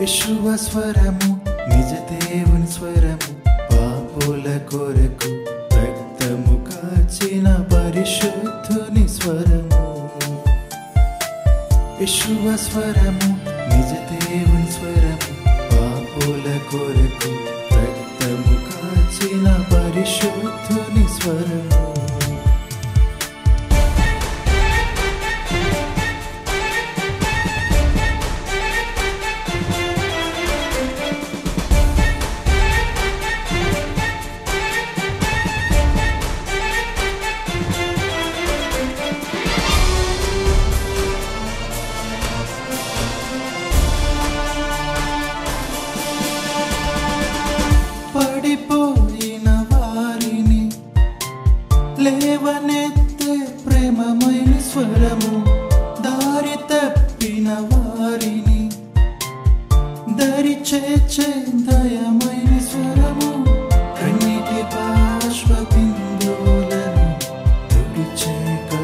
విశ్వ స్వరము నిజ దేవుని స్వరము పాపుల కొరకు రక్తము కాచిన పరిశుద్ధుని స్వరము విశ్వ స్వరము నిజ దేవుని స్వరము పాపుల కొరకు రక్తము కాచిన పరిశుద్ధుని స్వరము పడిపోయిన వారిని లేవనెత్తే ప్రేమమైన స్వరము దారి తప్పిన వారిని దరి చేచే దయమైన స్వరము కన్నిటి బాష్ప బిందువులను తుడిచే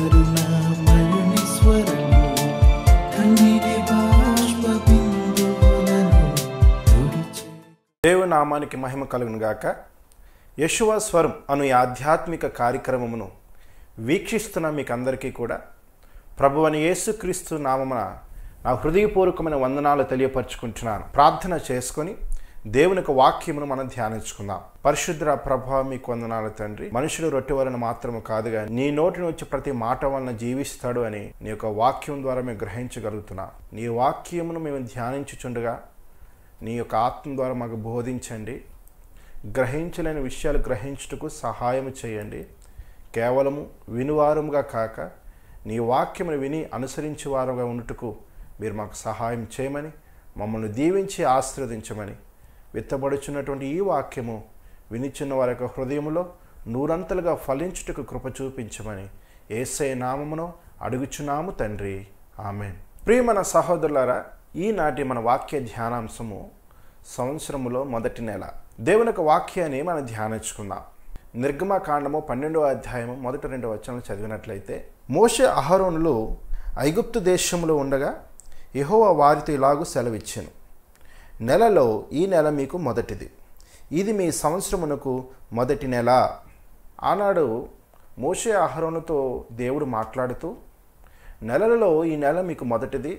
కరుణామయుని స్వరము కన్నిటి బాష్ప బిందువులను తుడిచే దేవుని నామానికి మహిమ కలుగును గాక యశువ స్వరం అను ఈ ఆధ్యాత్మిక కార్యక్రమమును వీక్షిస్తున్న మీకు అందరికీ కూడా ప్రభు అని యేసుక్రీస్తు నామమున నా హృదయపూర్వకమైన వందనాలు తెలియపరచుకుంటున్నాను ప్రార్థన చేసుకొని దేవుని యొక్క వాక్యమును మనం ధ్యానించుకుందాం పరిశుద్ర ప్రభా మీకు వందనాలు తండ్రి మనుషులు రొట్టె వలన మాత్రము కాదుగా నీ నోటి నుంచి ప్రతి మాట వలన జీవిస్తాడు అని నీ యొక్క వాక్యం ద్వారా మేము గ్రహించగలుగుతున్నాం నీ వాక్యమును మేము ధ్యానించుచుండగా నీ యొక్క ఆత్మ ద్వారా మాకు బోధించండి గ్రహించలేని విషయాలు గ్రహించుటకు సహాయం చేయండి కేవలము వినువారముగా కాక నీ వాక్యమును విని అనుసరించి వారుగా ఉండుటకు మీరు మాకు సహాయం చేయమని మమ్మల్ని దీవించి ఆశీర్వదించమని విత్తబడుచున్నటువంటి ఈ వాక్యము వినిచున్న వారి యొక్క హృదయములో నూరంతలుగా ఫలించుటకు కృప చూపించమని ఏసై నామమును అడుగుచున్నాము తండ్రి ఆమెన్ ప్రియమన సహోదరులారా ఈనాటి మన వాక్య ధ్యానాంశము సంవత్సరములో మొదటి నెల దేవుని యొక్క వాక్యాన్ని మనం ధ్యానించుకుందాం నిర్గమకాండము పన్నెండవ అధ్యాయము మొదటి రెండు వచనాలు చదివినట్లయితే మోషే అహరోనులు ఐగుప్తు దేశంలో ఉండగా యెహోవా వారితో ఇలాగూ సెలవిచ్చాను నెలలో ఈ నెల మీకు మొదటిది ఇది మీ సంవత్సరమునకు మొదటి నెల ఆనాడు మోషే అహరోనుతో దేవుడు మాట్లాడుతూ నెలలలో ఈ నెల మీకు మొదటిది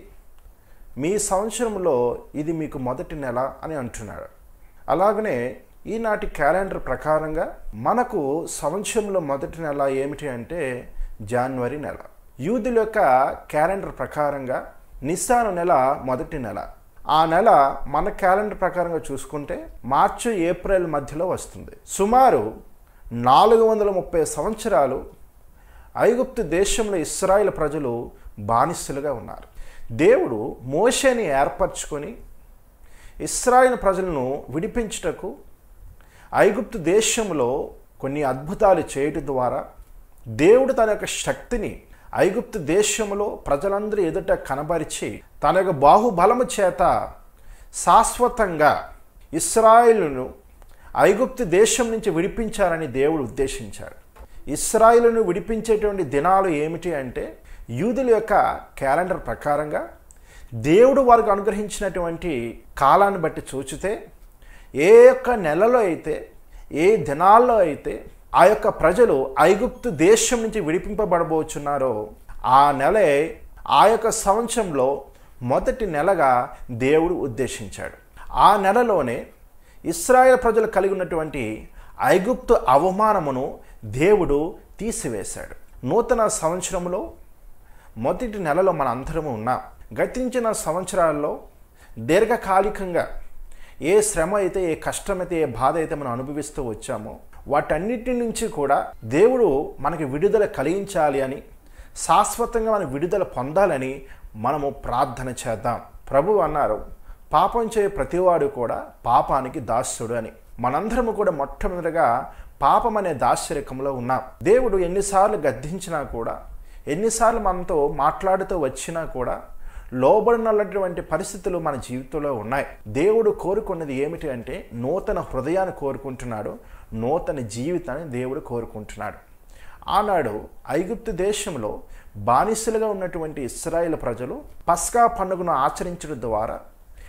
మీ సంవత్సరంలో ఇది మీకు మొదటి నెల అని అంటున్నాడు అలాగనే ఈనాటి క్యాలెండర్ ప్రకారంగా మనకు సంవత్సరంలో మొదటి నెల ఏమిటి అంటే జనవరి నెల యూదుల యొక్క క్యాలెండర్ ప్రకారంగా నిస్సాను నెల మొదటి నెల ఆ నెల మన క్యాలెండర్ ప్రకారంగా చూసుకుంటే మార్చి ఏప్రిల్ మధ్యలో వస్తుంది సుమారు నాలుగు వందల ముప్పై సంవత్సరాలు ఐగుప్తు దేశంలో ఇస్రాయేల్ ప్రజలు బానిసలుగా ఉన్నారు దేవుడు మోషేని ఏర్పరచుకొని ఇస్రాయేల్ ప్రజలను విడిపించుటకు ఐగుప్తు దేశంలో కొన్ని అద్భుతాలు చేయటం ద్వారా దేవుడు తన యొక్క శక్తిని ఐగుప్తు దేశంలో ప్రజలందరూ ఎదుట కనబరిచి తన యొక్క బాహుబలము చేత శాశ్వతంగా ఇస్రాయిలును ఐగుప్తు దేశం నుంచి విడిపించాలని దేవుడు ఉద్దేశించాడు ఇస్రాయిలును విడిపించేటువంటి దినాలు ఏమిటి అంటే యూదుల యొక్క క్యాలెండర్ ప్రకారంగా దేవుడు వారికి అనుగ్రహించినటువంటి కాలాన్ని బట్టి చూచితే ఏ యొక్క నెలలో అయితే ఏ దినాల్లో అయితే ఆ యొక్క ప్రజలు ఐగుప్తు దేశం నుంచి విడిపింపబడబోచున్నారో ఆ నెలే ఆ యొక్క సంవత్సరంలో మొదటి నెలగా దేవుడు ఉద్దేశించాడు ఆ నెలలోనే ఇస్రాయేల్ ప్రజలు కలిగి ఉన్నటువంటి ఐగుప్తు అవమానమును దేవుడు తీసివేశాడు నూతన సంవత్సరంలో మొదటి నెలలో మన అందరము ఉన్నాం గతించిన సంవత్సరాల్లో దీర్ఘకాలికంగా ఏ శ్రమ అయితే ఏ కష్టమైతే ఏ బాధ అయితే మనం అనుభవిస్తూ వచ్చామో వాటన్నిటి నుంచి కూడా దేవుడు మనకి విడుదల కలిగించాలి అని శాశ్వతంగా మన విడుదల పొందాలని మనము ప్రార్థన చేద్దాం ప్రభు అన్నారు పాపం చేయ ప్రతివాడు కూడా పాపానికి దాస్యుడు అని మనందరము కూడా మొట్టమొదటిగా పాపం అనే దాస్యరికంలో ఉన్నాం దేవుడు ఎన్నిసార్లు గద్దించినా కూడా ఎన్నిసార్లు మనతో మాట్లాడుతూ వచ్చినా కూడా లోబడినటువంటి పరిస్థితులు మన జీవితంలో ఉన్నాయి దేవుడు కోరుకున్నది ఏమిటి అంటే నూతన హృదయాన్ని కోరుకుంటున్నాడు నూతన జీవితాన్ని దేవుడు కోరుకుంటున్నాడు ఆనాడు ఐగుప్తు దేశంలో బానిసలుగా ఉన్నటువంటి ఇస్రాయేల్ ప్రజలు పస్కా పండుగను ఆచరించడం ద్వారా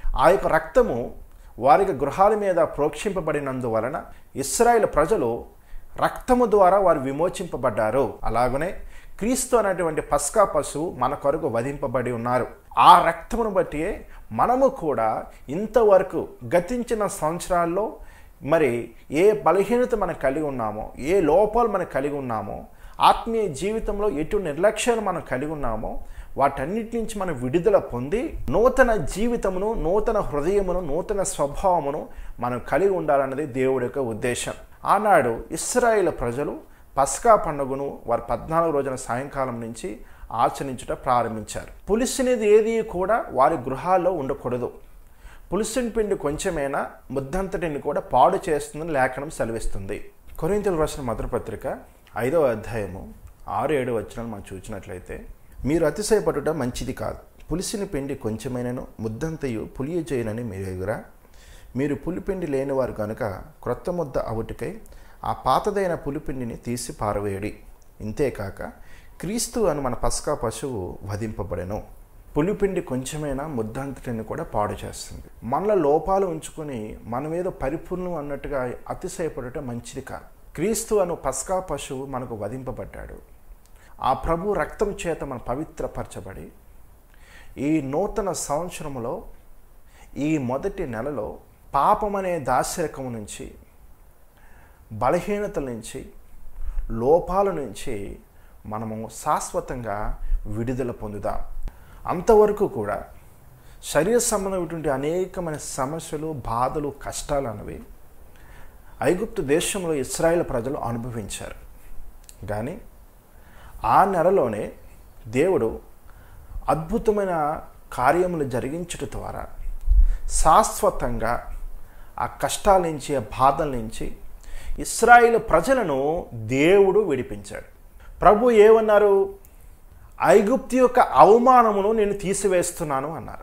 ఆ యొక్క రక్తము వారికి గృహాల మీద ప్రోక్షింపబడినందువలన ఇస్రాయేల్ ప్రజలు రక్తము ద్వారా వారు విమోచింపబడ్డారు అలాగనే క్రీస్తు అనేటువంటి పస్కా పశువు మన కొరకు వధింపబడి ఉన్నారు ఆ రక్తమును బట్టి మనము కూడా ఇంతవరకు గతించిన సంవత్సరాల్లో మరి ఏ బలహీనత మనం కలిగి ఉన్నామో ఏ లోపాలు మనం కలిగి ఉన్నామో ఆత్మీయ జీవితంలో ఎటు నిర్లక్ష్యాలు మనం కలిగి ఉన్నామో వాటన్నిటి నుంచి మనం విడుదల పొంది నూతన జీవితమును నూతన హృదయమును నూతన స్వభావమును మనం కలిగి ఉండాలన్నది దేవుడి యొక్క ఉద్దేశం ఆనాడు ఇస్రాయేల్ ప్రజలు పస్కా పండుగను వారు పద్నాలుగు రోజుల సాయంకాలం నుంచి ఆచరించుట ప్రారంభించారు పులిసినది ఏది కూడా వారి గృహాల్లో ఉండకూడదు పులిసిన పిండి కొంచెమైనా ముద్దంతటిని కూడా పాడు చేస్తుందని లేఖనం సెలవిస్తుంది కొరింతలు రాసిన మొదటి పత్రిక ఐదవ అధ్యాయము ఆరు ఏడు వచ్చిన మనం చూసినట్లయితే మీరు అతిశయపడుట మంచిది కాదు పులిసిన పిండి కొంచెమైనను ముద్దంతయు పులియజేయనని మీరు ఎగురా మీరు పులిపిండి లేనివారు కనుక క్రొత్త ముద్ద అవుటికై ఆ పాతదైన పులిపిండిని తీసి పారవేయడి ఇంతేకాక క్రీస్తు అని మన పస్కా పశువు వధింపబడెను పులిపిండి కొంచెమైనా ముద్దంతటిని కూడా పాడు చేస్తుంది మనలో లోపాలు ఉంచుకొని మన మీద పరిపూర్ణం అన్నట్టుగా అతిశయపడటం మంచిది కాదు క్రీస్తు అను పస్కా పశువు మనకు వధింపబడ్డాడు ఆ ప్రభు రక్తం చేత మనం పవిత్రపరచబడి ఈ నూతన సంవత్సరంలో ఈ మొదటి నెలలో పాపం అనే దాశరకము నుంచి బలహీనతల నుంచి లోపాల నుంచి మనము శాశ్వతంగా విడుదల పొందుదాం అంతవరకు కూడా శరీర సంబంధమైనటువంటి అనేకమైన సమస్యలు బాధలు కష్టాలు అనేవి ఐగుప్తు దేశంలో ఇస్రాయేల్ ప్రజలు అనుభవించారు కానీ ఆ నెలలోనే దేవుడు అద్భుతమైన కార్యములు జరిగించట ద్వారా శాశ్వతంగా ఆ కష్టాల నుంచి ఆ బాధల నుంచి ఇస్రాయేల్ ప్రజలను దేవుడు విడిపించాడు ప్రభు ఏమన్నారు ఐగుప్తు యొక్క అవమానమును నేను తీసివేస్తున్నాను అన్నారు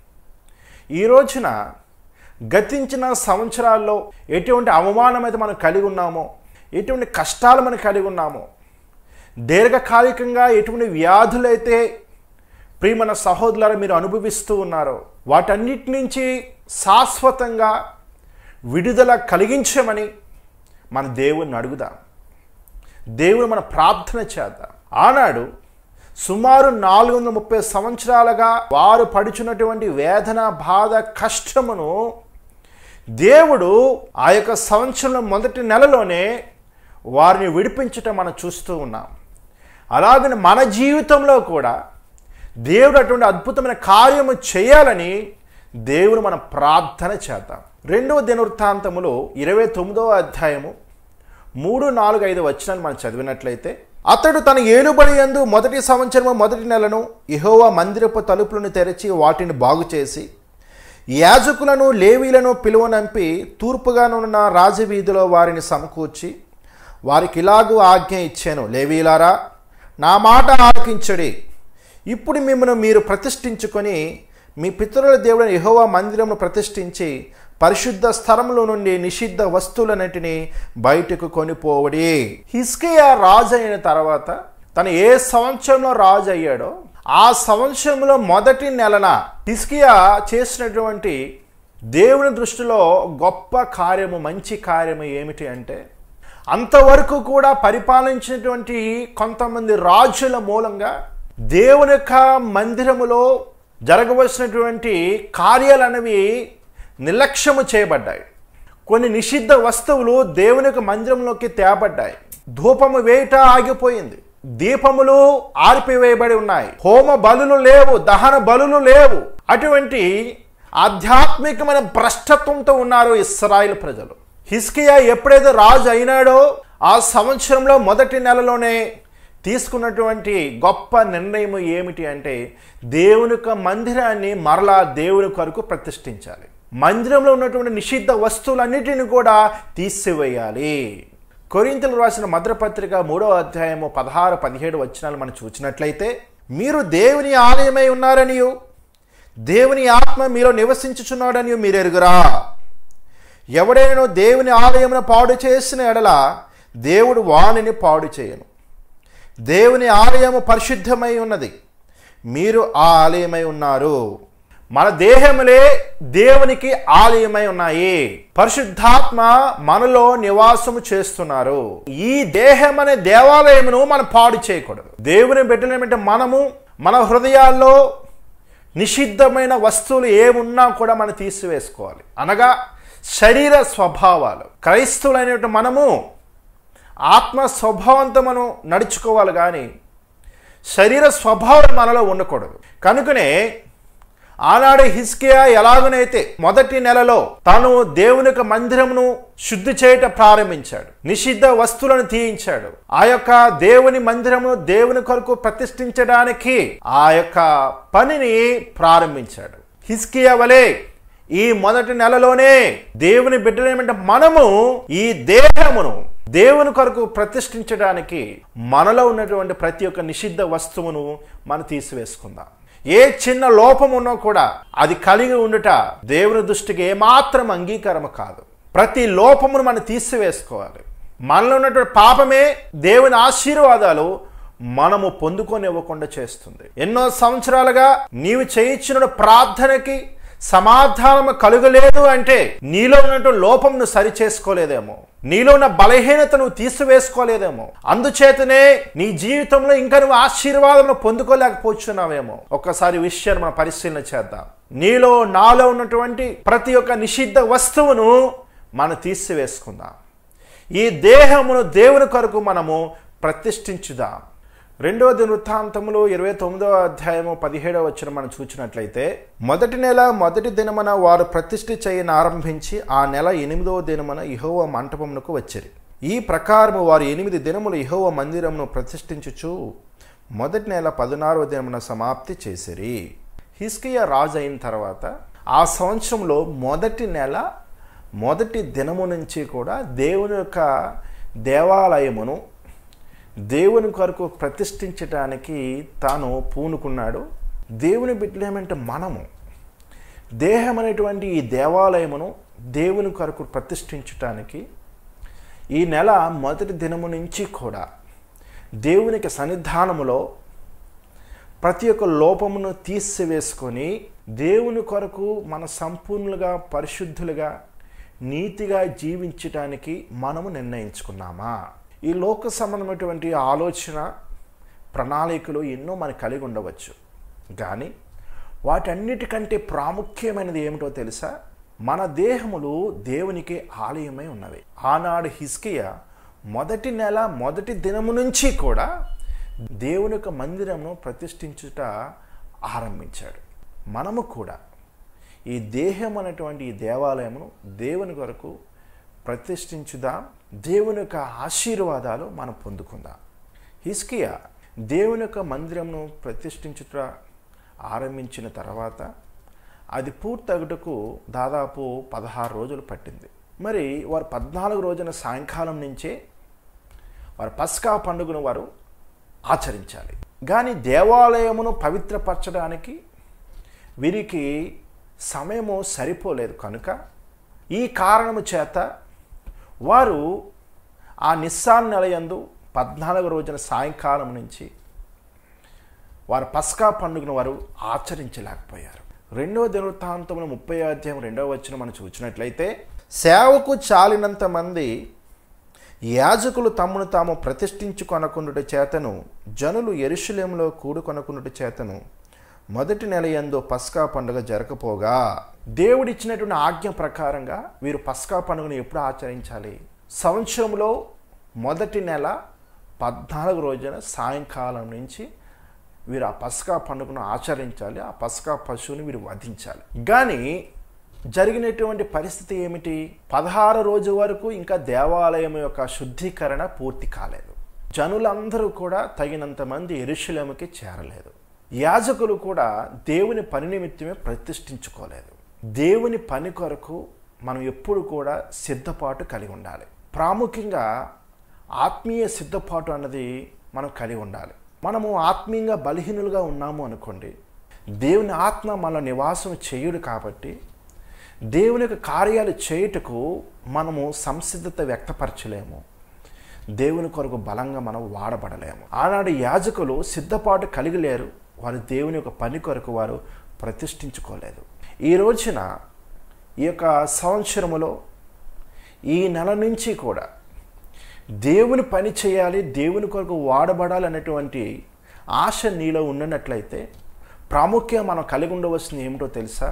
ఈ రోజున గతించిన సంవత్సరాల్లో ఎటువంటి అవమానం అయితే మనం కలిగి ఉన్నామో ఎటువంటి కష్టాలు మనం కలిగి ఉన్నామో దీర్ఘకాలికంగా ఎటువంటి వ్యాధులైతే ప్రియమన సహోదరుల మీరు అనుభవిస్తూ ఉన్నారో వాటన్నిటి నుంచి శాశ్వతంగా విడుదల కలిగించమని మన దేవుణ్ణి అడుగుదాం దేవుడు మన ప్రార్థన చేద్దాం ఆనాడు సుమారు నాలుగు వందల ముప్పై సంవత్సరాలుగా వారు పడుచున్నటువంటి వేదన బాధ కష్టమును దేవుడు ఆ యొక్క సంవత్సరం మొదటి నెలలోనే వారిని విడిపించటం మనం చూస్తూ ఉన్నాం అలాగని మన జీవితంలో కూడా దేవుడు అటువంటి అద్భుతమైన కార్యము చేయాలని దేవుడు మనం ప్రార్థన చేద్దాం రెండవ దినవృత్తాంతములు ఇరవై తొమ్మిదవ అధ్యాయము మూడు నాలుగు ఐదు వచనాలు మనం చదివినట్లయితే అతడు తన ఏలుబడి యందు మొదటి సంవత్సరము మొదటి నెలను ఇహోవా మందిరపు తలుపులను తెరచి వాటిని బాగు చేసి యాజకులను లేవీలను పిలువనంపి తూర్పుగానున్న రాజవీధిలో వారిని సమకూర్చి వారికి ఇలాగూ ఆజ్ఞ ఇచ్చాను లేవీలారా నా మాట ఆలకించడి ఇప్పుడు మిమ్మల్ని మీరు ప్రతిష్ఠించుకొని మీ పితరుల దేవుడైన యెహోవా మందిరమును ప్రతిష్ఠించి పరిశుద్ధ స్థలములో నుండి నిషిద్ధ వస్తువులన్నిటిని బయటకు కొనిపోవడి హిస్కియా రాజు అయిన తర్వాత తను ఏ సంవత్సరంలో రాజు అయ్యాడో ఆ సంవత్సరంలో మొదటి నెలన హిస్కియా చేసినటువంటి దేవుని దృష్టిలో గొప్ప కార్యము మంచి కార్యము ఏమిటి అంటే అంతవరకు కూడా పరిపాలించినటువంటి కొంతమంది రాజుల మూలంగా దేవుని యొక్క మందిరములో జరగవలసినటువంటి కార్యాలు అనేవి నిర్లక్ష్యము చేయబడ్డాయి కొన్ని నిషిద్ధ వస్తువులు దేవుని యొక్క మందిరంలోకి తేబడ్డాయి ధూపము వేయట ఆగిపోయింది దీపములు ఆర్పివేయబడి ఉన్నాయి హోమ బలులు లేవు దహన బలులు లేవు అటువంటి ఆధ్యాత్మికమైన భ్రష్టత్వంతో ఉన్నారు ఇస్రాయిల్ ప్రజలు హిస్కియా ఎప్పుడైతే రాజు అయినాడో ఆ సంవత్సరంలో మొదటి నెలలోనే తీసుకున్నటువంటి గొప్ప నిర్ణయం ఏమిటి అంటే దేవుని యొక్క మందిరాన్ని మరలా దేవుని కొరకు ప్రతిష్ఠించాలి మందిరంలో ఉన్నటువంటి నిషిద్ధ వస్తువులన్నిటిని కూడా తీసివేయాలి కొరింతలు రాసిన మద్రపత్రిక మూడో అధ్యాయము పదహారు పదిహేడు వచనాలు మనం చూసినట్లయితే మీరు దేవుని ఆలయమై ఉన్నారనియు దేవుని ఆత్మ మీలో నివసించుచున్నాడని మీరు ఎరుగురా ఎవడైనా దేవుని ఆలయమును పాడు చేసిన ఎడల దేవుడు వాణిని పాడు చేయను దేవుని ఆలయము పరిశుద్ధమై ఉన్నది మీరు ఆ ఆలయమై ఉన్నారు మన దేహములే దేవునికి ఆలయమై ఉన్నాయి పరిశుద్ధాత్మ మనలో నివాసము చేస్తున్నారు ఈ దేహం అనే దేవాలయమును మనం పాడు చేయకూడదు దేవుని బిడ్డలేమంటే మనము మన హృదయాల్లో నిషిద్ధమైన వస్తువులు ఏమున్నా కూడా మనం తీసివేసుకోవాలి అనగా శరీర స్వభావాలు క్రైస్తవులైనటువంటి మనము ఆత్మ స్వభావంతో మనం నడుచుకోవాలి కానీ శరీర స్వభావం మనలో ఉండకూడదు కనుకనే ఆనాడు హిస్కియా ఎలాగనైతే మొదటి నెలలో తాను దేవుని యొక్క మందిరమును శుద్ధి చేయట ప్రారంభించాడు నిషిద్ధ వస్తువులను తీయించాడు ఆ యొక్క దేవుని మందిరమును దేవుని కొరకు ప్రతిష్ఠించడానికి ఆ యొక్క పనిని ప్రారంభించాడు హిస్కియా వలె ఈ మొదటి నెలలోనే దేవుని బిడ్డలేమంటే మనము ఈ దేహమును దేవుని కొరకు ప్రతిష్ఠించడానికి మనలో ఉన్నటువంటి ప్రతి ఒక్క నిషిద్ధ వస్తువును మనం తీసివేసుకుందాం ఏ చిన్న లోపం ఉన్నా కూడా అది కలిగి ఉండుట దేవుని దృష్టికి ఏమాత్రం అంగీకారం కాదు ప్రతి లోపమును మనం తీసివేసుకోవాలి మనలో ఉన్నటువంటి పాపమే దేవుని ఆశీర్వాదాలు మనము పొందుకొనివ్వకుండా చేస్తుంది ఎన్నో సంవత్సరాలుగా నీవు చేయించిన ప్రార్థనకి సమాధానం కలుగలేదు అంటే నీలో ఉన్నటువంటి లోపం నువ్వు సరి చేసుకోలేదేమో నీలో ఉన్న బలహీనత నువ్వు తీసివేసుకోలేదేమో అందుచేతనే నీ జీవితంలో ఇంకా నువ్వు ఆశీర్వాదం పొందుకోలేకపోతున్నావేమో ఒక్కసారి విషయాన్ని మనం పరిశీలన చేద్దాం నీలో నాలో ఉన్నటువంటి ప్రతి ఒక్క నిషిద్ధ వస్తువును మనం తీసివేసుకుందాం ఈ దేహమును దేవుని కొరకు మనము ప్రతిష్ఠించుదాం రెండవ దినవృత్తాంతములు ఇరవై తొమ్మిదవ అధ్యాయము పదిహేడవ వచ్చిన మనం చూసినట్లయితే మొదటి నెల మొదటి దినమున వారు ప్రతిష్ఠ చేయని ఆరంభించి ఆ నెల ఎనిమిదవ దినమున ఇహోవ మంటపమునకు వచ్చిరి ఈ ప్రకారము వారు ఎనిమిది దినములు ఇహోవ మందిరమును ప్రతిష్ఠించుచు మొదటి నెల పదినారవ దినమున సమాప్తి చేసిరి హిస్కియా రాజు అయిన తర్వాత ఆ సంవత్సరంలో మొదటి నెల మొదటి దినము నుంచి కూడా దేవుని యొక్క దేవాలయమును దేవుని కొరకు ప్రతిష్ఠించటానికి తాను పూనుకున్నాడు దేవుని బిడ్డలేమంటే మనము దేహం అనేటువంటి ఈ దేవాలయమును దేవుని కొరకు ప్రతిష్ఠించటానికి ఈ నెల మొదటి దినము నుంచి కూడా దేవునికి సన్నిధానములో ప్రతి ఒక్క లోపమును తీసివేసుకొని దేవుని కొరకు మన సంపూర్ణులుగా పరిశుద్ధులుగా నీతిగా జీవించటానికి మనము నిర్ణయించుకున్నామా ఈ లోక సంబంధమైనటువంటి ఆలోచన ప్రణాళికలు ఎన్నో మనకు కలిగి ఉండవచ్చు కానీ వాటన్నిటికంటే ప్రాముఖ్యమైనది ఏమిటో తెలుసా మన దేహములు దేవునికి ఆలయమై ఉన్నవి ఆనాడు హిస్కియా మొదటి నెల మొదటి దినము నుంచి కూడా దేవుని యొక్క మందిరమును ప్రతిష్ఠించుట ఆరంభించాడు మనము కూడా ఈ దేహం అనేటువంటి ఈ దేవాలయమును దేవుని కొరకు ప్రతిష్ఠించుదాం దేవుని యొక్క ఆశీర్వాదాలు మనం పొందుకుందాం హిస్కియా దేవుని యొక్క మందిరంను ప్రతిష్ఠించుట ఆరంభించిన తర్వాత అది పూర్తగుటకు దాదాపు పదహారు రోజులు పట్టింది మరి వారు పద్నాలుగు రోజున సాయంకాలం నుంచే వారు పస్కా పండుగను వారు ఆచరించాలి కానీ దేవాలయమును పవిత్రపరచడానికి వీరికి సమయము సరిపోలేదు కనుక ఈ కారణము చేత వారు ఆ నిస్సాన్ నెలయందు పద్నాలుగు రోజున సాయంకాలం నుంచి వారు పస్కా పండుగను వారు ఆచరించలేకపోయారు రెండవ దినవృత్తాంతమును ముప్పై అధ్యాయం రెండవ వచ్చిన మనం చూసినట్లయితే సేవకు చాలినంత మంది యాజకులు తమను తాము ప్రతిష్ఠించుకొనకుండుట చేతను జనులు ఎరుషులేములో కూడుకొనకుండుట చేతను మొదటి నెల ఎందు పస్కా పండుగ జరగపోగా దేవుడిచ్చినటువంటి ఆజ్ఞ ప్రకారంగా వీరు పస్కా పండుగను ఎప్పుడు ఆచరించాలి సంవత్సరంలో మొదటి నెల పద్నాలుగు రోజున సాయంకాలం నుంచి వీరు ఆ పస్కా పండుగను ఆచరించాలి ఆ పస్కా పశువుని వీరు వధించాలి కానీ జరిగినటువంటి పరిస్థితి ఏమిటి పదహారు రోజు వరకు ఇంకా దేవాలయం యొక్క శుద్ధీకరణ పూర్తి కాలేదు జనులందరూ కూడా తగినంత మంది ఎరుషులేముకి చేరలేదు యాజకులు కూడా దేవుని పని నిమిత్తమే ప్రతిష్ఠించుకోలేదు దేవుని పని కొరకు మనం ఎప్పుడు కూడా సిద్ధపాటు కలిగి ఉండాలి ప్రాముఖ్యంగా ఆత్మీయ సిద్ధపాటు అన్నది మనం కలిగి ఉండాలి మనము ఆత్మీయంగా బలహీనులుగా ఉన్నాము అనుకోండి దేవుని ఆత్మ మన నివాసం చేయుడు కాబట్టి దేవుని యొక్క కార్యాలు చేయుటకు మనము సంసిద్ధత వ్యక్తపరచలేము దేవుని కొరకు బలంగా మనం వాడబడలేము ఆనాడు యాజకులు సిద్ధపాటు కలిగి లేరు వారు దేవుని యొక్క పని కొరకు వారు ప్రతిష్ఠించుకోలేదు ఈ రోజున ఈ యొక్క సంవత్సరములో ఈ నెల నుంచి కూడా దేవుని పని చేయాలి దేవుని కొరకు వాడబడాలి అనేటువంటి ఆశ నీలో ఉన్నట్లయితే ప్రాముఖ్యం మనం కలిగి ఉండవలసింది ఏమిటో తెలుసా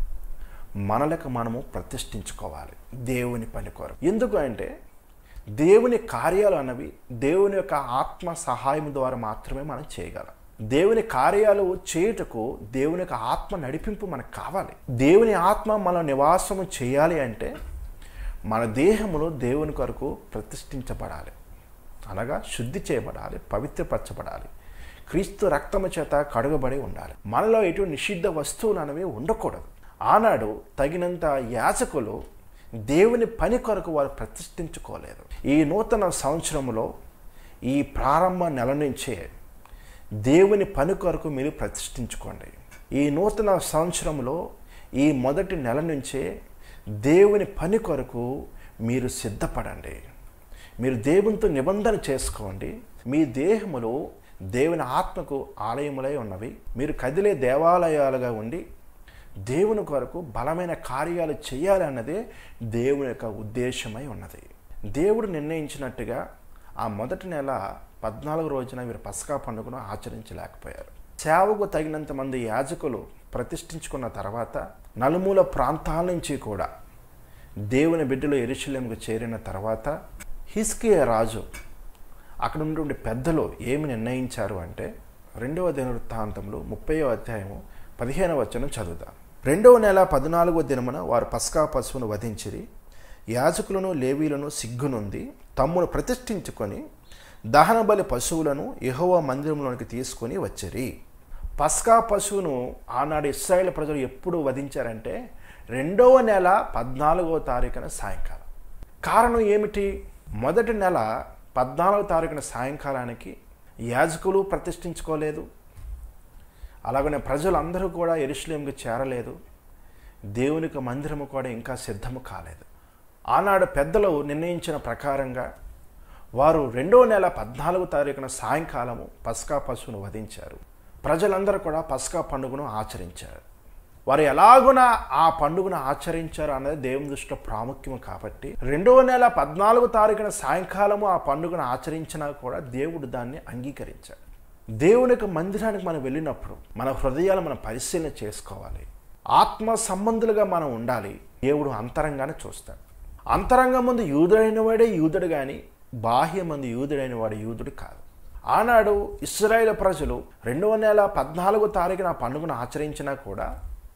మనలకు మనము ప్రతిష్ఠించుకోవాలి దేవుని పని కొరకు ఎందుకు అంటే దేవుని కార్యాలు అన్నవి దేవుని యొక్క ఆత్మ సహాయం ద్వారా మాత్రమే మనం చేయగలం దేవుని కార్యాలు చేయుటకు దేవుని యొక్క ఆత్మ నడిపింపు మనకు కావాలి దేవుని ఆత్మ మన నివాసము చేయాలి అంటే మన దేహములో దేవుని కొరకు ప్రతిష్ఠించబడాలి అనగా శుద్ధి చేయబడాలి పవిత్రపరచబడాలి క్రీస్తు రక్తము చేత కడుగబడి ఉండాలి మనలో ఎటువంటి నిషిద్ధ వస్తువులు అనేవి ఉండకూడదు ఆనాడు తగినంత యాచకులు దేవుని పని కొరకు వారు ప్రతిష్ఠించుకోలేదు ఈ నూతన సంవత్సరంలో ఈ ప్రారంభ నెల నుంచే దేవుని పని కొరకు మీరు ప్రతిష్ఠించుకోండి ఈ నూతన సంవత్సరంలో ఈ మొదటి నెల నుంచే దేవుని పని కొరకు మీరు సిద్ధపడండి మీరు దేవునితో నిబంధన చేసుకోండి మీ దేహములో దేవుని ఆత్మకు ఆలయములై ఉన్నవి మీరు కదిలే దేవాలయాలుగా ఉండి దేవుని కొరకు బలమైన కార్యాలు చేయాలి అన్నదే దేవుని యొక్క ఉద్దేశమై ఉన్నది దేవుడు నిర్ణయించినట్టుగా ఆ మొదటి నెల పద్నాలుగు రోజున వీరు పసకా పండుగను ఆచరించలేకపోయారు సేవకు తగినంత మంది యాజకులు ప్రతిష్ఠించుకున్న తర్వాత నలుమూల ప్రాంతాల నుంచి కూడా దేవుని బిడ్డలు ఎరుశల్యంకు చేరిన తర్వాత హిస్కియా రాజు అక్కడ ఉన్నటువంటి పెద్దలు ఏమి నిర్ణయించారు అంటే రెండవ దినవృత్తాంతంలో ముప్పైవ అధ్యాయము పదిహేనవ వచనం చదువుదాం రెండవ నెల పద్నాలుగవ దినమున వారు పస్కా పశువును వధించిరి యాజకులను లేవీలను సిగ్గునుంది తమ్మును ప్రతిష్ఠించుకొని దహన బలి పశువులను యహోవ మందిరంలోనికి తీసుకొని వచ్చిరి పస్కా పశువును ఆనాడు ఇస్రాయేల్ ప్రజలు ఎప్పుడు వధించారంటే రెండవ నెల పద్నాలుగవ తారీఖున సాయంకాలం కారణం ఏమిటి మొదటి నెల పద్నాలుగో తారీఖున సాయంకాలానికి యాజకులు ప్రతిష్ఠించుకోలేదు అలాగనే ప్రజలందరూ కూడా ఎరుషులేంకి చేరలేదు దేవునికి మందిరము కూడా ఇంకా సిద్ధము కాలేదు ఆనాడు పెద్దలు నిర్ణయించిన ప్రకారంగా వారు రెండో నెల పద్నాలుగో తారీఖున సాయంకాలము పస్కా పశువును వధించారు ప్రజలందరూ కూడా పస్కా పండుగను ఆచరించారు వారు ఎలాగున ఆ పండుగను ఆచరించారు అన్నది దేవుని దృష్టిలో ప్రాముఖ్యము కాబట్టి రెండవ నెల పద్నాలుగో తారీఖున సాయంకాలము ఆ పండుగను ఆచరించినా కూడా దేవుడు దాన్ని అంగీకరించాడు దేవుని యొక్క మందిరానికి మనం వెళ్ళినప్పుడు మన హృదయాలు మనం పరిశీలన చేసుకోవాలి ఆత్మ సంబంధులుగా మనం ఉండాలి దేవుడు అంతరంగానే చూస్తాడు అంతరంగం ముందు యూదుడైన వాడే యూదుడు కానీ బాహ్య మంది యూదుడైన వాడు యూదుడు కాదు ఆనాడు ఇస్రాయేల్ ప్రజలు రెండవ నెల పద్నాలుగో తారీఖున ఆ పండుగను ఆచరించినా కూడా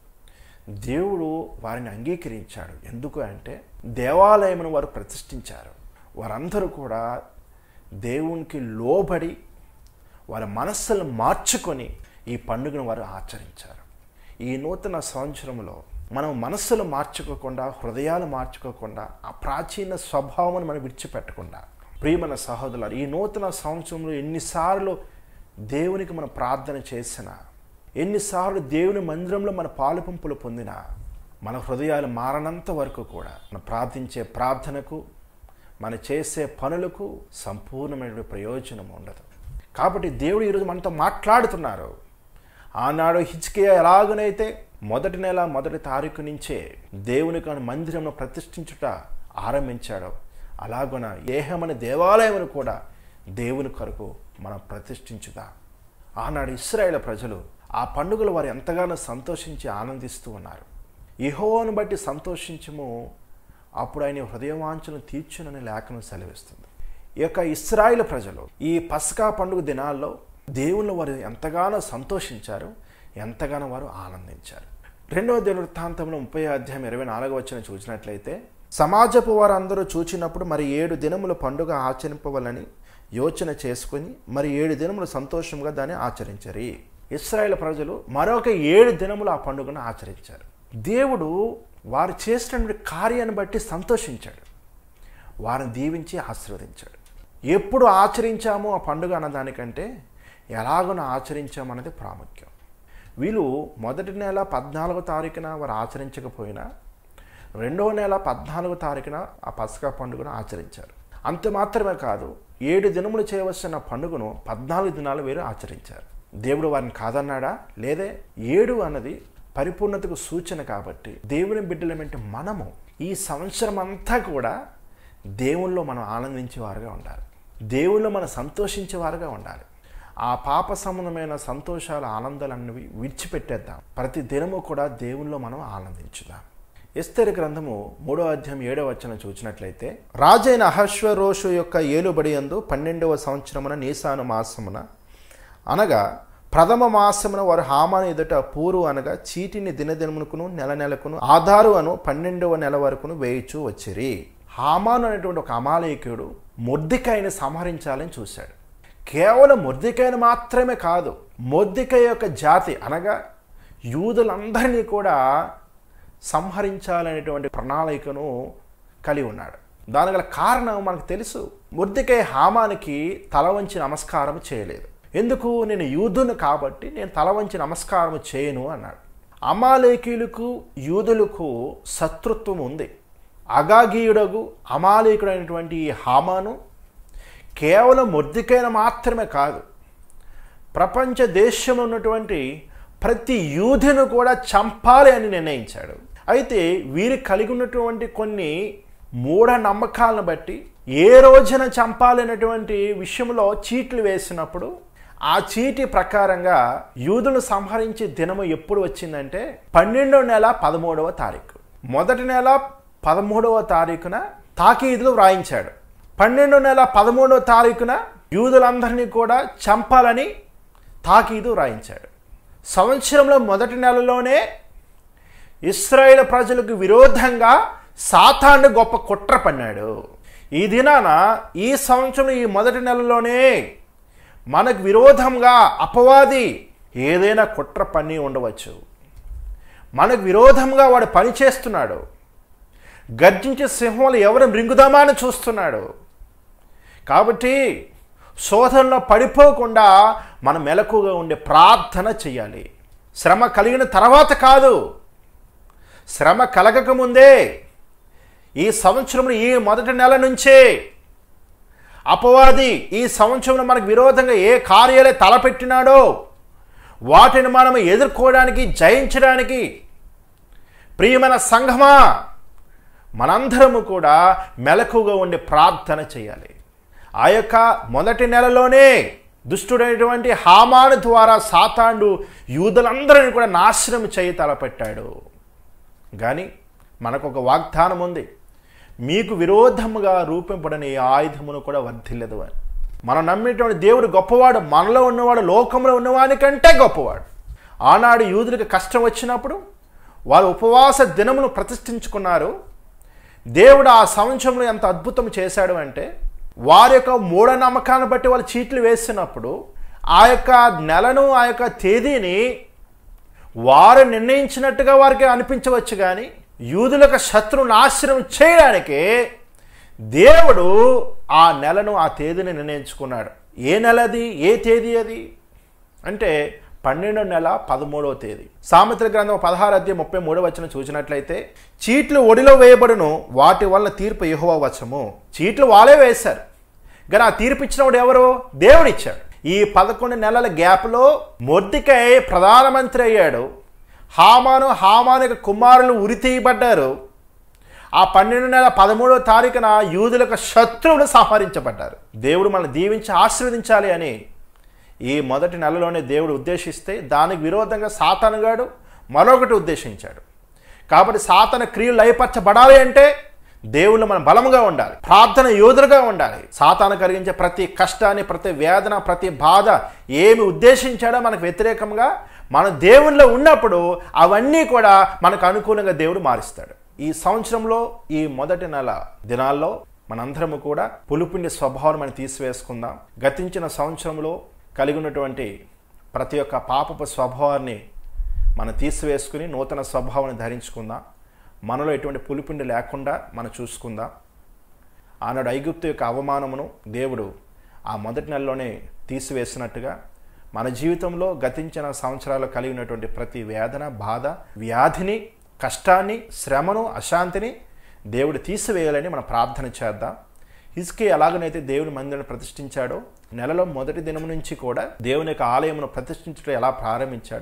దేవుడు వారిని అంగీకరించాడు ఎందుకు అంటే దేవాలయమును వారు ప్రతిష్ఠించారు వారందరూ కూడా దేవునికి లోబడి వారి మనస్సులను మార్చుకొని ఈ పండుగను వారు ఆచరించారు ఈ నూతన సంవత్సరంలో మనం మనస్సులు మార్చుకోకుండా హృదయాలు మార్చుకోకుండా ఆ ప్రాచీన స్వభావాన్ని మనం విడిచిపెట్టకుండా ప్రియమైన సహోదరులు ఈ నూతన సంవత్సరంలో ఎన్నిసార్లు దేవునికి మనం ప్రార్థన చేసినా ఎన్నిసార్లు దేవుని మందిరంలో మన పాలుపంపులు పొందినా మన హృదయాలు మారనంత వరకు కూడా మనం ప్రార్థించే ప్రార్థనకు మన చేసే పనులకు సంపూర్ణమైన ప్రయోజనం ఉండదు కాబట్టి దేవుడు ఈరోజు మనతో మాట్లాడుతున్నారు ఆనాడు హిచ్కియా ఎలాగనైతే మొదటి నెల మొదటి తారీఖు నుంచే దేవునికి మందిరంలో ప్రతిష్ఠించుట ఆరంభించాడో అలాగున ఏహమని దేవాలయమును కూడా దేవుని కొరకు మనం ప్రతిష్ఠించుదా ఆనాడు ఇస్రాయేల్ ప్రజలు ఆ పండుగలు వారు ఎంతగానో సంతోషించి ఆనందిస్తూ ఉన్నారు ఇహోను బట్టి సంతోషించము అప్పుడు ఆయన హృదయవాంఛను తీర్చునని లేఖనం సెలవిస్తుంది ఈ యొక్క ఇస్రాయేల్ ప్రజలు ఈ పస్కా పండుగ దినాల్లో దేవుళ్ళు వారు ఎంతగానో సంతోషించారు ఎంతగానో వారు ఆనందించారు రెండవ దినవృత్తాంతంలో ముప్పై అధ్యాయం ఇరవై నాలుగవ వచ్చిన చూసినట్లయితే సమాజపు వారందరూ చూచినప్పుడు మరి ఏడు దినముల పండుగ ఆచరింపవలని యోచన చేసుకుని మరి ఏడు దినములు సంతోషంగా దాన్ని ఆచరించారు ఇస్రాయేల్ ప్రజలు మరొక ఏడు దినములు ఆ పండుగను ఆచరించారు దేవుడు వారు చేసినటువంటి కార్యాన్ని బట్టి సంతోషించాడు వారిని దీవించి ఆశీర్వదించాడు ఎప్పుడు ఆచరించామో ఆ పండుగ అన్నదానికంటే ఎలాగనో ఆచరించామన్నది ప్రాముఖ్యం వీళ్ళు మొదటి నెల పద్నాలుగో తారీఖున వారు ఆచరించకపోయినా రెండవ నెల పద్నాలుగో తారీఖున ఆ పసకా పండుగను ఆచరించారు అంత మాత్రమే కాదు ఏడు దినములు చేయవలసిన పండుగను పద్నాలుగు దినాలు వీరు ఆచరించారు దేవుడు వారిని కాదన్నాడా లేదే ఏడు అన్నది పరిపూర్ణతకు సూచన కాబట్టి దేవుని బిడ్డలమంటే మనము ఈ సంవత్సరం అంతా కూడా దేవుల్లో మనం ఆనందించేవారుగా ఉండాలి దేవుల్లో మనం సంతోషించేవారుగా ఉండాలి ఆ పాప సంబంధమైన సంతోషాలు ఆనందాలు అన్నవి విడిచిపెట్టేద్దాం ప్రతి దినము కూడా దేవుల్లో మనం ఆనందించుదాం ఎస్తేరు గ్రంథము మూడో అధ్యాయం ఏడవ వచనం చూసినట్లయితే రాజైన అహశ్వరోషు యొక్క ఏలుబడి యందు పన్నెండవ సంవత్సరమున నీసాను మాసమున అనగా ప్రథమ మాసమున వారు హామాను ఎదుట పూరు అనగా చీటిని దినదినమునకును నెల నెలకును ఆధారు అను పన్నెండవ నెల వరకును వేయిచూ వచ్చిరి హామాను అనేటువంటి ఒక అమాలయకుడు మొద్దికాయని సంహరించాలని చూశాడు కేవలం మొద్దికాయను మాత్రమే కాదు మొద్దికాయ యొక్క జాతి అనగా యూదులందరినీ కూడా సంహరించాలనేటువంటి ప్రణాళికను కలిగి ఉన్నాడు దాని గల కారణం మనకు తెలుసు ముర్దికై హామానికి తల వంచి నమస్కారం చేయలేదు ఎందుకు నేను యూదును కాబట్టి నేను తల వంచి నమస్కారం చేయను అన్నాడు అమాలేకీయులకు యూదులకు శత్రుత్వం ఉంది అగాగీయుడగు అమాలేకుడైనటువంటి ఈ హామాను కేవలం ముర్దికైన మాత్రమే కాదు ప్రపంచ దేశంలో ఉన్నటువంటి ప్రతి యూదును కూడా చంపాలి అని నిర్ణయించాడు అయితే వీరు కలిగి ఉన్నటువంటి కొన్ని మూఢ నమ్మకాలను బట్టి ఏ రోజున చంపాలి అనేటువంటి విషయంలో చీట్లు వేసినప్పుడు ఆ చీటి ప్రకారంగా యూదులను సంహరించే దినము ఎప్పుడు వచ్చిందంటే పన్నెండవ నెల పదమూడవ తారీఖు మొదటి నెల పదమూడవ తారీఖున తాకీదులు వ్రాయించాడు పన్నెండవ నెల పదమూడవ తారీఖున యూదులందరినీ కూడా చంపాలని తాకీదు వ్రాయించాడు సంవత్సరంలో మొదటి నెలలోనే ఇస్రాయేల్ ప్రజలకు విరోధంగా సాతాను గొప్ప కుట్ర పన్నాడు ఈ దినాన ఈ సంవత్సరం ఈ మొదటి నెలలోనే మనకు విరోధంగా అపవాది ఏదైనా కుట్ర పన్ని ఉండవచ్చు మనకు విరోధంగా వాడు పని చేస్తున్నాడు గర్జించే సింహంలో ఎవరు మృంగుదామా అని చూస్తున్నాడు కాబట్టి శోధనలో పడిపోకుండా మనం మెలకుగా ఉండే ప్రార్థన చేయాలి శ్రమ కలిగిన తర్వాత కాదు శ్రమ కలగకముందే ఈ సంవత్సరంలో ఈ మొదటి నెల నుంచే అపవాది ఈ సంవత్సరంలో మనకు విరోధంగా ఏ కార్యాలే తలపెట్టినాడో వాటిని మనం ఎదుర్కోవడానికి జయించడానికి ప్రియమైన సంఘమా మనందరము కూడా మెలకుగా ఉండి ప్రార్థన చేయాలి ఆ యొక్క మొదటి నెలలోనే దుష్టుడైనటువంటి హామాను ద్వారా సాతాండు యూదులందరినీ కూడా నాశనం చేయి తలపెట్టాడు కానీ మనకు ఒక వాగ్దానం ఉంది మీకు విరోధముగా రూపింపడని ఏ ఆయుధమును కూడా వర్ధిల్లదు అని మనం నమ్మేటువంటి దేవుడు గొప్పవాడు మనలో ఉన్నవాడు లోకంలో ఉన్నవాని కంటే గొప్పవాడు ఆనాడు యూదులకు కష్టం వచ్చినప్పుడు వారు ఉపవాస దినమును ప్రతిష్ఠించుకున్నారు దేవుడు ఆ సంవత్సరంలో ఎంత అద్భుతం చేశాడు అంటే వారి యొక్క మూఢనమ్మకాన్ని బట్టి వాళ్ళు చీట్లు వేసినప్పుడు ఆ యొక్క నెలను ఆ యొక్క తేదీని వారు నిర్ణయించినట్టుగా వారికి అనిపించవచ్చు కానీ యూదులకు శత్రు నాశనం చేయడానికి దేవుడు ఆ నెలను ఆ తేదీని నిర్ణయించుకున్నాడు ఏ నెలది ఏ తేదీ అది అంటే పన్నెండో నెల పదమూడవ తేదీ సామెతల గ్రంథం పదహారు అధ్యాయం ముప్పై మూడవ వచనం చూసినట్లయితే చీట్లు ఒడిలో వేయబడును వాటి వల్ల తీర్పు యెహోవా వచము చీట్లు వాళ్ళే వేశారు కానీ ఆ తీర్పు ఇచ్చినవాడు ఎవరు దేవుడిచ్చాడు ఈ పదకొండు నెలల గ్యాప్లో మొద్దికై ప్రధానమంత్రి అయ్యాడు హామాను హామాను యొక్క కుమారులు ఉరి తీయబడ్డారు ఆ పన్నెండు నెల పదమూడవ తారీఖున యూదులకు శత్రువులు సంహరించబడ్డారు దేవుడు మనం దీవించి ఆశీర్వదించాలి అని ఈ మొదటి నెలలోనే దేవుడు ఉద్దేశిస్తే దానికి విరోధంగా సాతానుగాడు మరొకటి ఉద్దేశించాడు కాబట్టి సాతన క్రియలు లయపరచబడాలి అంటే దేవుళ్ళు మనం బలముగా ఉండాలి ప్రార్థన యోధులుగా ఉండాలి సాతాను కలిగించే ప్రతి కష్టాన్ని ప్రతి వేదన ప్రతి బాధ ఏమి ఉద్దేశించాడో మనకు వ్యతిరేకంగా మన దేవునిలో ఉన్నప్పుడు అవన్నీ కూడా మనకు అనుకూలంగా దేవుడు మారుస్తాడు ఈ సంవత్సరంలో ఈ మొదటి నెల దినాల్లో మనందరము కూడా పులుపుండి స్వభావం మనం తీసివేసుకుందాం గతించిన సంవత్సరంలో కలిగి ఉన్నటువంటి ప్రతి ఒక్క పాపపు స్వభావాన్ని మనం తీసివేసుకుని నూతన స్వభావాన్ని ధరించుకుందాం మనలో ఎటువంటి పులిపిండి లేకుండా మనం చూసుకుందాం ఆనాడు ఐగుప్తు యొక్క అవమానమును దేవుడు ఆ మొదటి నెలలోనే తీసివేసినట్టుగా మన జీవితంలో గతించిన సంవత్సరాలు కలిగినటువంటి ప్రతి వేదన బాధ వ్యాధిని కష్టాన్ని శ్రమను అశాంతిని దేవుడు తీసివేయాలని మనం ప్రార్థన చేద్దాం హిజ్కి ఎలాగనైతే దేవుని మందిరాన్ని ప్రతిష్ఠించాడో నెలలో మొదటి దినం నుంచి కూడా దేవుని యొక్క ఆలయమును ప్రతిష్ఠించడం ఎలా ప్రారంభించాడో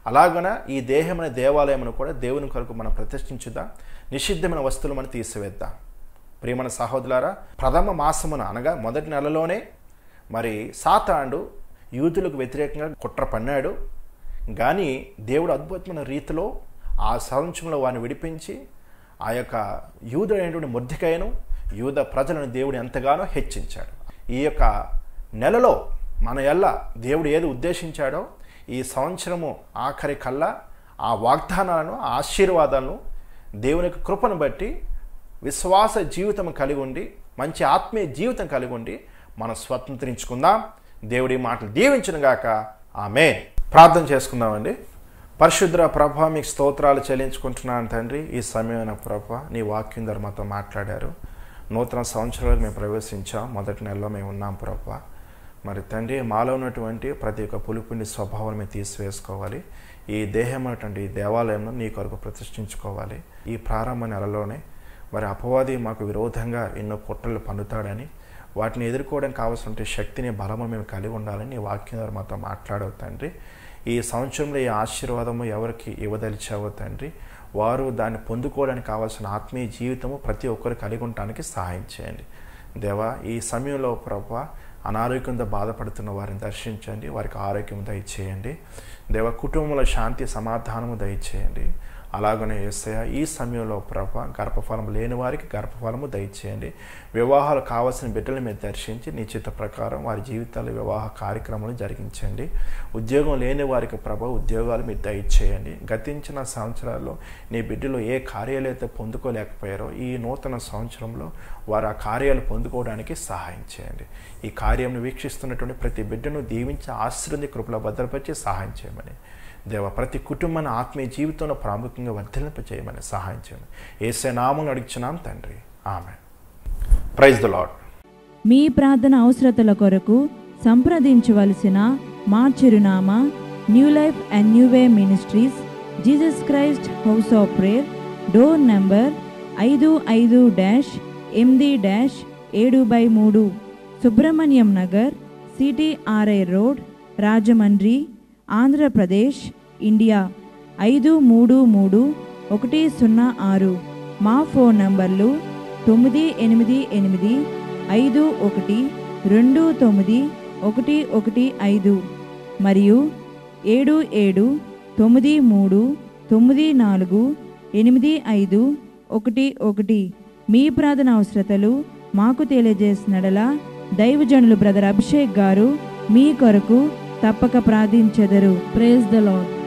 అలాగన ఈ దేహమైన దేవాలయమును కూడా దేవుని కొరకు మనం ప్రతిష్ఠించుదాం నిషిద్ధమైన వస్తువులు మనం తీసివేద్దాం ప్రియమైన సహోదరులారా ప్రథమ మాసమున అనగా మొదటి నెలలోనే మరి సాతాండు యూదులకు వ్యతిరేకంగా కుట్ర పన్నాడు కానీ దేవుడు అద్భుతమైన రీతిలో ఆ సంవత్సరంలో వారిని విడిపించి ఆ యొక్క యూదుడైనటువంటి ముద్దికైను యూద ప్రజలను దేవుడు ఎంతగానో హెచ్చించాడు ఈ యొక్క నెలలో మన ఎల్ల దేవుడు ఏది ఉద్దేశించాడో ఈ సంవత్సరము ఆఖరి కల్లా ఆ వాగ్దానాలను ఆ ఆశీర్వాదాలను దేవుని యొక్క కృపను బట్టి విశ్వాస జీవితం కలిగి ఉండి మంచి ఆత్మీయ జీవితం కలిగి ఉండి మనం స్వతంత్రించుకుందాం దేవుడి మాటలు దీవించిన గాక ఆమె ప్రార్థన చేసుకుందామండి పరిశుద్ర ప్రభ మీకు స్తోత్రాలు చెల్లించుకుంటున్నాను తండ్రి ఈ సమయమైన ప్రభ నీ వాక్యం ద్వారా మాతో మాట్లాడారు నూతన సంవత్సరాలకు మేము ప్రవేశించాం మొదటి నెలలో మేము ఉన్నాం ప్రభ మరి తండ్రి మాలో ఉన్నటువంటి ప్రతి ఒక్క పులిపిండి స్వభావాన్ని మేము తీసివేసుకోవాలి ఈ దేహం అనేటువంటి ఈ దేవాలయంలో నీ కొరకు ప్రతిష్ఠించుకోవాలి ఈ ప్రారంభ నెలలోనే మరి అపవాది మాకు విరోధంగా ఎన్నో కుట్రలు పన్నుతాడని వాటిని ఎదుర్కోవడానికి కావాల్సిన శక్తిని బలము మేము కలిగి ఉండాలని నీ వాక్యం ద్వారా మాతో మాట్లాడవు తండ్రి ఈ సంవత్సరంలో ఈ ఆశీర్వాదము ఎవరికి ఇవ్వదలిచావో తండ్రి వారు దాన్ని పొందుకోవడానికి కావాల్సిన ఆత్మీయ జీవితము ప్రతి ఒక్కరు కలిగి ఉండటానికి సహాయం చేయండి దేవా ఈ సమయంలో ప్రభా అనారోగ్యంతో బాధపడుతున్న వారిని దర్శించండి వారికి ఆరోగ్యం దయచేయండి దేవ కుటుంబంలో శాంతి సమాధానము దయచేయండి అలాగనే ఏసయ ఈ సమయంలో ప్రభ గర్భఫలం లేని వారికి గర్భఫలము దయచేయండి వివాహాలు కావాల్సిన బిడ్డలు మీరు దర్శించి నీ చిత్త ప్రకారం వారి జీవితాల వివాహ కార్యక్రమాలు జరిగించండి ఉద్యోగం లేని వారికి ప్రభ ఉద్యోగాలు మీరు దయచేయండి గతించిన సంవత్సరాల్లో నీ బిడ్డలు ఏ కార్యాలు అయితే పొందుకోలేకపోయారో ఈ నూతన సంవత్సరంలో వారు ఆ కార్యాలు పొందుకోవడానికి సహాయం చేయండి ఈ కార్యంను వీక్షిస్తున్నటువంటి ప్రతి బిడ్డను దీవించి ఆశ్రది కృపలో భద్రపరిచి సహాయం చేయమని దేవ ప్రతి కుటుంబాన్ని ఆత్మీయ జీవితంలో ప్రాముఖ్యంగా వర్ధలింప చేయమని సహాయం చేయమని ఏసే నామం అడిగిచున్నాం తండ్రి ఆమె ప్రైజ్ ద లాడ్ మీ ప్రార్థన అవసరతల కొరకు సంప్రదించవలసిన మా చిరునామా new life and new way ministries Jesus Christ house of prayer door number ఐదు ఐదు డాష్ ఎనిమిది డాష్ ఏడు బై మూడు Subrahmanyam Nagar CTRI road Rajahmundry Andhra Pradesh India ఐదు మూడు మూడు ఒకటి సున్నా ఆరు మా ఫోన్ నంబర్లు తొమ్మిది ఎనిమిది ఎనిమిది ఐదు ఒకటి రెండు తొమ్మిది ఒకటి ఒకటి ఐదు మరియు ఏడు ఏడు తొమ్మిది మూడు తొమ్మిది నాలుగు ఎనిమిది ఐదు ఒకటి ఒకటి మీ ప్రార్థన అవసరతలు మాకు తెలియజేసినడలా దైవజనులు బ్రదర్ అభిషేక్ గారు మీ కొరకు తప్పక ప్రార్థించెదరు ప్రేజ్ ద లాడ్